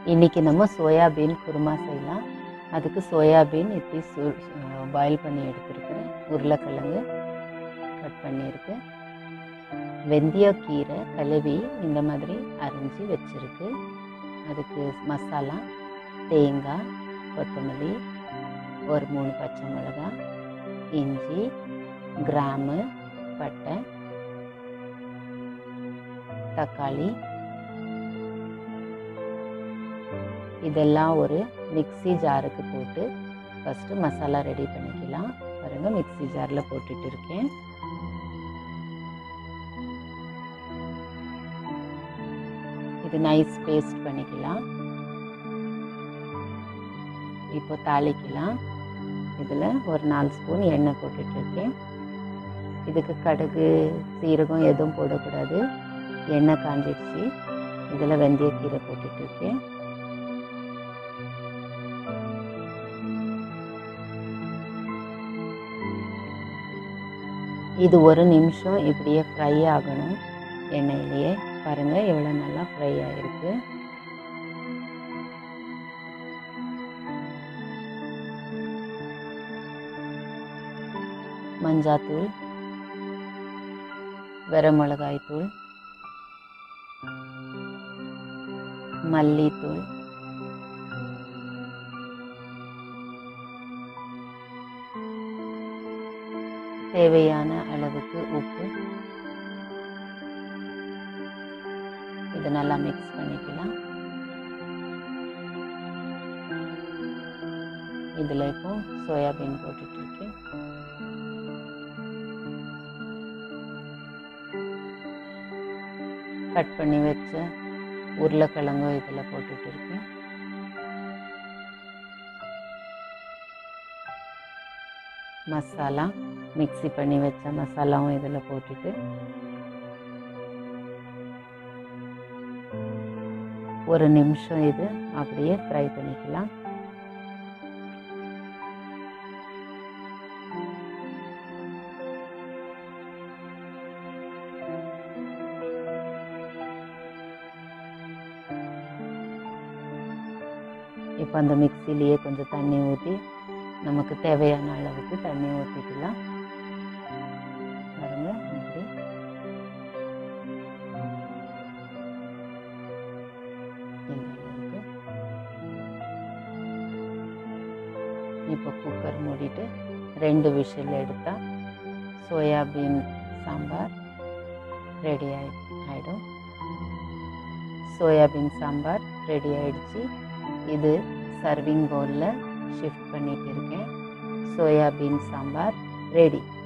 இன்றைக்கி நம்ம சோயாபீன் குருமா செய்யலாம் அதுக்கு சோயாபீன் இப்படி சு பாயில் பண்ணி எடுத்துருக்கிறேன் உருளைக்கிழங்கு கட் பண்ணியிருக்கு வெந்தயக்கீரை கழுவி இந்த மாதிரி அரிஞ்சு வச்சுருக்கு அதுக்கு மசாலா தேங்காய் கொத்தமல்லி ஒரு மூணு பச்சை மிளகாய் இஞ்சி கிராமு பட்டை தக்காளி இதெல்லாம் ஒரு மிக்ஸி ஜாருக்கு போட்டு ஃபஸ்ட்டு மசாலா ரெடி பண்ணிக்கலாம் பாருங்கள் மிக்ஸி ஜாரில் போட்டுட்டு இருக்கேன் இது நைஸ் பேஸ்ட் பண்ணிக்கலாம் இப்போ தாளிக்கலாம் இதில் ஒரு நாலு ஸ்பூன் எண்ணெய் போட்டுட்ருக்கேன் இதுக்கு கடுகு சீரகம் எதுவும் போடக்கூடாது எண்ணெய் காஞ்சிடுச்சு இதில் வெந்தயக்கீரை போட்டுட்ருக்கேன் இது ஒரு நிமிஷம் இப்படியே ஃப்ரை ஆகணும் எண்ணெயிலேயே பாருங்கள் எவ்வளோ நல்லா ஃப்ரை ஆகிருக்கு மஞ்சாத்தூள் வரமிளகாய் தூள் மல்லித்தூள் தேவையான அளவுக்கு உப்பு இது நல்லா மிக்ஸ் பண்ணிக்கலாம் இதில் இப்போ சோயாபீன் போட்டுட்ருக்கேன் கட் பண்ணி வச்ச உருளைக்கிழங்கும் இதில் போட்டுட்டு இருக்கேன் மசாலா மிக்ஸி பண்ணி வச்ச மசாலாவும் இதில் போட்டுட்டு ஒரு நிமிஷம் இது அப்படியே ஃப்ரை பண்ணிக்கலாம் இப்போ அந்த மிக்சிலேயே கொஞ்சம் தண்ணி ஊற்றி நமக்கு தேவையான அளவுக்கு தண்ணி ஊற்றிக்கலாம் பாருங்க இப்படி இந்த அளவுக்கு இப்போ குக்கர் மூடிட்டு ரெண்டு விஷில் எடுத்தால் சோயாபீன் சாம்பார் ரெடி ஆயி ஆகிடும் சோயாபீன் சாம்பார் ரெடி ஆயிடுச்சு இது சர்விங் பவுலில் ஷிஃப்ட் பண்ணிட்டு இருக்கேன் சோயாபீன் சாம்பார் ரெடி